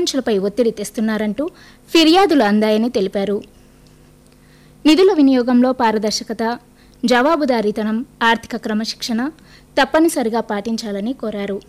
సర్పంచులపై ఒత్తిడి తెస్తున్నారంటూ ఫిర్యాదులు అందాయని తెలిపారు నిధుల వినియోగంలో పారదర్శకత జవాబుదారీతనం ఆర్థిక క్రమశిక్షణ తప్పనిసరిగా పాటించాలని కోరారు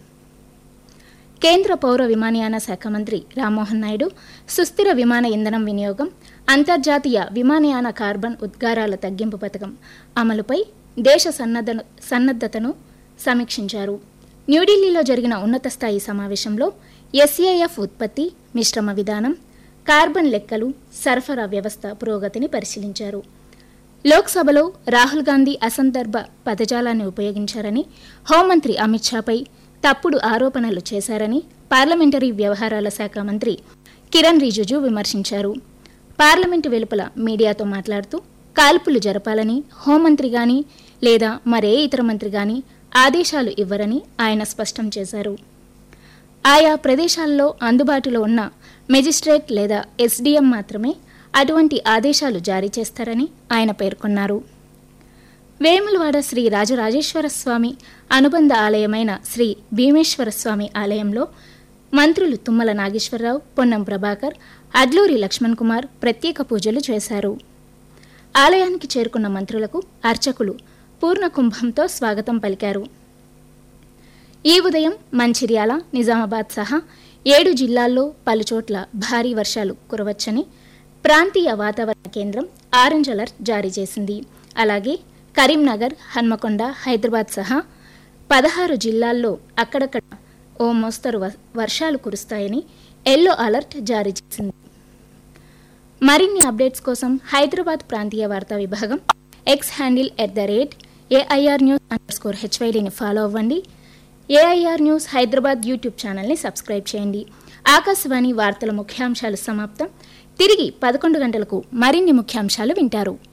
కేంద్ర పౌర విమానయాన శాఖ మంత్రి రామ్మోహన్ నాయుడు సుస్థిర విమాన ఇంధనం వినియోగం అంతర్జాతీయ విమానయాన కార్బన్ ఉద్గారాల తగ్గింపు పథకం అమలుపై దేశ సన్నద్ధ సన్నద్ధతను సమీక్షించారు న్యూఢిల్లీలో జరిగిన ఉన్నత స్థాయి సమావేశంలో ఎస్ఏఎఫ్ ఉత్పత్తి మిశ్రమ విధానం కార్బన్ లెక్కలు సరఫరా వ్యవస్థ పురోగతిని పరిశీలించారు లోక్సభలో రాహుల్ గాంధీ అసందర్భ పదజాలాన్ని ఉపయోగించారని హోంమంత్రి అమిత్ షాపై తప్పుడు ఆరోపణలు చేశారని పార్లమెంటరీ వ్యవహారాల శాఖ మంత్రి కిరణ్ రిజిజు విమర్శించారు పార్లమెంటు వెలుపల మీడియాతో మాట్లాడుతూ కాల్పులు జరపాలని హోంమంత్రి గాని లేదా మరే ఇతర మంత్రి గాని ఆదేశాలు ఇవ్వరని ఆయన స్పష్టం చేశారు ఆయా ప్రదేశాల్లో అందుబాటులో ఉన్న మెజిస్ట్రేట్ లేదా ఎస్డీఎం మాత్రమే అటువంటి ఆదేశాలు జారీ చేస్తారని ఆయన పేర్కొన్నారు వేములవాడ శ్రీ రాజరాజేశ్వర స్వామి అనుబంధ ఆలయమైన శ్రీ భీమేశ్వర స్వామి ఆలయంలో మంత్రులు తుమ్మల నాగేశ్వరరావు పొన్నం ప్రభాకర్ అడ్లూరి లక్ష్మణ్ కుమార్ ప్రత్యేక పూజలు చేశారు ఆలయానికి చేరుకున్న మంత్రులకు అర్చకులు పూర్ణ కుంభంతో స్వాగతం పలికారు ఈ ఉదయం మంచిర్యాల నిజామాబాద్ సహా ఏడు జిల్లాల్లో పలుచోట్ల భారీ వర్షాలు కురవచ్చని ప్రాంతీయ వాతావరణ కేంద్రం ఆరెంజ్ అలర్ట్ జారీ చేసింది అలాగే కరీంనగర్ హన్మకొండ హైదరాబాద్ సహా పదహారు జిల్లాల్లో అక్కడక్కడ ఓ మోస్తరు వ- వర్షాలు కురుస్తాయని ఎల్లో అలర్ట్ జారీ చేసింది మరిన్ని అప్డేట్స్ కోసం హైదరాబాద్ ప్రాంతీయ వార్తా విభాగం X handle at the rate AIR news underscore హెచ్వైడీని ఫాలో అవ్వండి ఏఐఆర్ న్యూస్ హైదరాబాద్ యూట్యూబ్ ఛానల్ని సబ్స్క్రైబ్ చేయండి ఆకాశవాణి వార్తల ముఖ్యాంశాలు సమాప్తం తిరిగి పదకొండు గంటలకు మరిన్ని ముఖ్యాంశాలు వింటారు